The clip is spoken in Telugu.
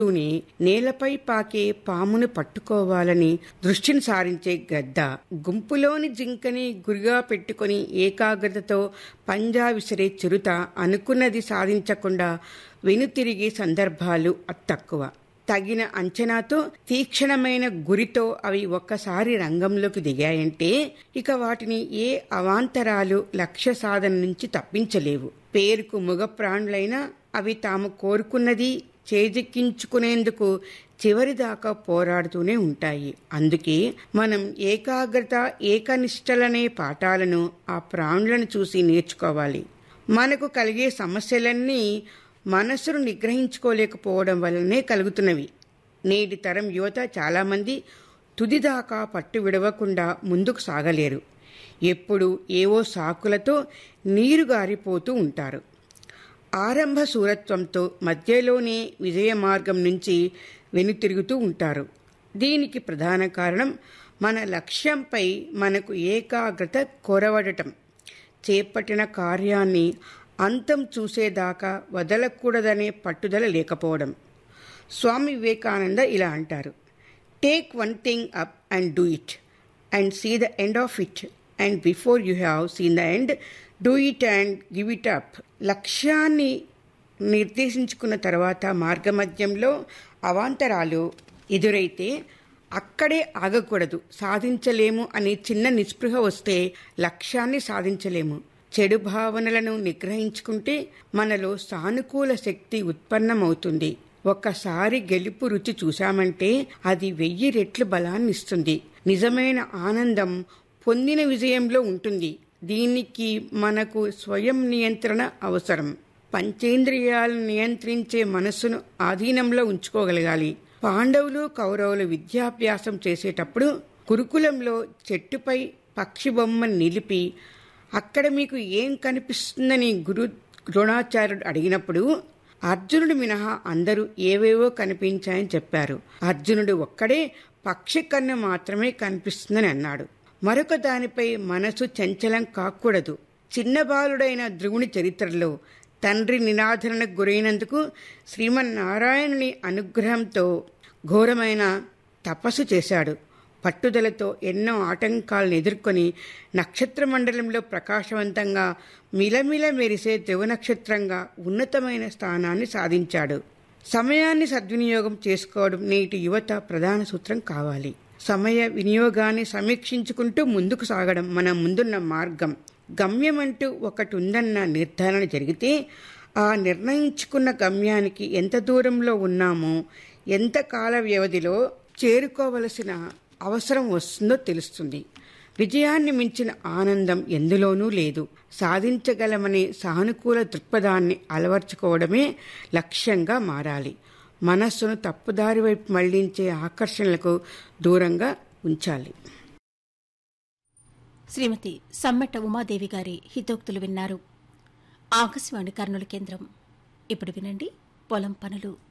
ని నేలపై పాకే పామును పట్టుకోవాలని దృష్టిని సారించే గద్ద గుంపులోని జింకని గురిగా పెట్టుకొని ఏకాగ్రతతో పంజా విసిరే చిరుత అనుకున్నది సాధించకుండా వెనుతిరిగే సందర్భాలు తక్కువ తగిన అంచనాతో తీక్షణమైన గురితో అవి ఒక్కసారి రంగంలోకి దిగాయంటే ఇక వాటిని ఏ అవాంతరాలు లక్ష్య సాధన నుంచి తప్పించలేవు పేరుకు మగ ప్రాణులైనా అవి తాము కోరుకున్నది చేజిక్కించుకునేందుకు చివరిదాకా పోరాడుతూనే ఉంటాయి అందుకే మనం ఏకాగ్రత ఏకనిష్టలనే పాఠాలను ఆ ప్రాణులను చూసి నేర్చుకోవాలి మనకు కలిగే సమస్యలన్నీ మనసును నిగ్రహించుకోలేకపోవడం వల్లనే కలుగుతున్నవి నేటి తరం యువత చాలామంది తుదిదాకా పట్టు విడవకుండా ముందుకు సాగలేరు ఎప్పుడు ఏవో సాకులతో నీరు గారిపోతూ ఉంటారు ఆరంభ సూరత్వంతో మధ్యలోనే విజయ మార్గం నుంచి వెనుతిరుగుతూ ఉంటారు దీనికి ప్రధాన కారణం మన లక్ష్యంపై మనకు ఏకాగ్రత కొరవడటం చేపట్టిన కార్యాన్ని అంతం చూసేదాకా వదలకూడదనే పట్టుదల లేకపోవడం స్వామి వివేకానంద ఇలా అంటారు take one thing up and do it and see the end of it and before you have seen the end do it and give it up లక్ష్యాన్ని నిర్దేశించుకున్న తర్వాత మార్గమధ్యంలో అవాంతరాలు ఎదురైతే అక్కడే ఆగకూడదు సాధించలేము అనే చిన్న నిస్పృహ వస్తే లక్ష్యాన్ని సాధించలేము చెడు భావనలను నిగ్రహించుకుంటే మనలో సానుకూల శక్తి ఉత్పన్నమవుతుంది ఒక్కసారి గెలుపు రుచి చూశామంటే అది వెయ్యి రెట్లు బలాన్ని ఇస్తుంది నిజమైన ఆనందం పొందిన విజయంలో ఉంటుంది దీనికి మనకు స్వయం నియంత్రణ అవసరం పంచేంద్రియాలను నియంత్రించే మనస్సును ఆధీనంలో ఉంచుకోగలగాలి పాండవులు కౌరవులు విద్యాభ్యాసం చేసేటప్పుడు గురుకులంలో చెట్టుపై పక్షి బొమ్మను నిలిపి అక్కడ మీకు ఏం కనిపిస్తుందని గురు ద్రోణాచార్యుడు అడిగినప్పుడు అర్జునుడు మినహా అందరూ ఏవేవో కనిపించాయని చెప్పారు అర్జునుడు ఒక్కడే పక్షి కన్ను మాత్రమే కనిపిస్తుందని అన్నాడు మరొక దానిపై మనసు చంచలం కాకూడదు చిన్న బాలుడైన ధ్రువుని చరిత్రలో తండ్రి నినాదరణకు గురైనందుకు శ్రీమన్నారాయణుని అనుగ్రహంతో ఘోరమైన తపస్సు చేశాడు పట్టుదలతో ఎన్నో ఆటంకాలను ఎదుర్కొని నక్షత్ర మండలంలో ప్రకాశవంతంగా మిలమిల మెరిసే ధ్రువ నక్షత్రంగా ఉన్నతమైన స్థానాన్ని సాధించాడు సమయాన్ని సద్వినియోగం చేసుకోవడం నేటి యువత ప్రధాన సూత్రం కావాలి సమయ వినియోగాన్ని సమీక్షించుకుంటూ ముందుకు సాగడం మన ముందున్న మార్గం గమ్యం అంటూ ఒకటి ఉందన్న నిర్ధారణ జరిగితే ఆ నిర్ణయించుకున్న గమ్యానికి ఎంత దూరంలో ఉన్నామో ఎంత కాల వ్యవధిలో చేరుకోవలసిన అవసరం వస్తుందో తెలుస్తుంది విజయాన్ని మించిన ఆనందం ఎందులోనూ లేదు సాధించగలమనే సానుకూల దృక్పథాన్ని అలవర్చుకోవడమే లక్ష్యంగా మారాలి మనస్సును తప్పుదారి వైపు మళ్లించే ఆకర్షణలకు దూరంగా ఉంచాలి శ్రీమతి సమ్మెట ఉమాదేవి గారి హితోక్తులు విన్నారు ఆకాశవాణి కర్నూలు కేంద్రం ఇప్పుడు వినండి పొలం పనులు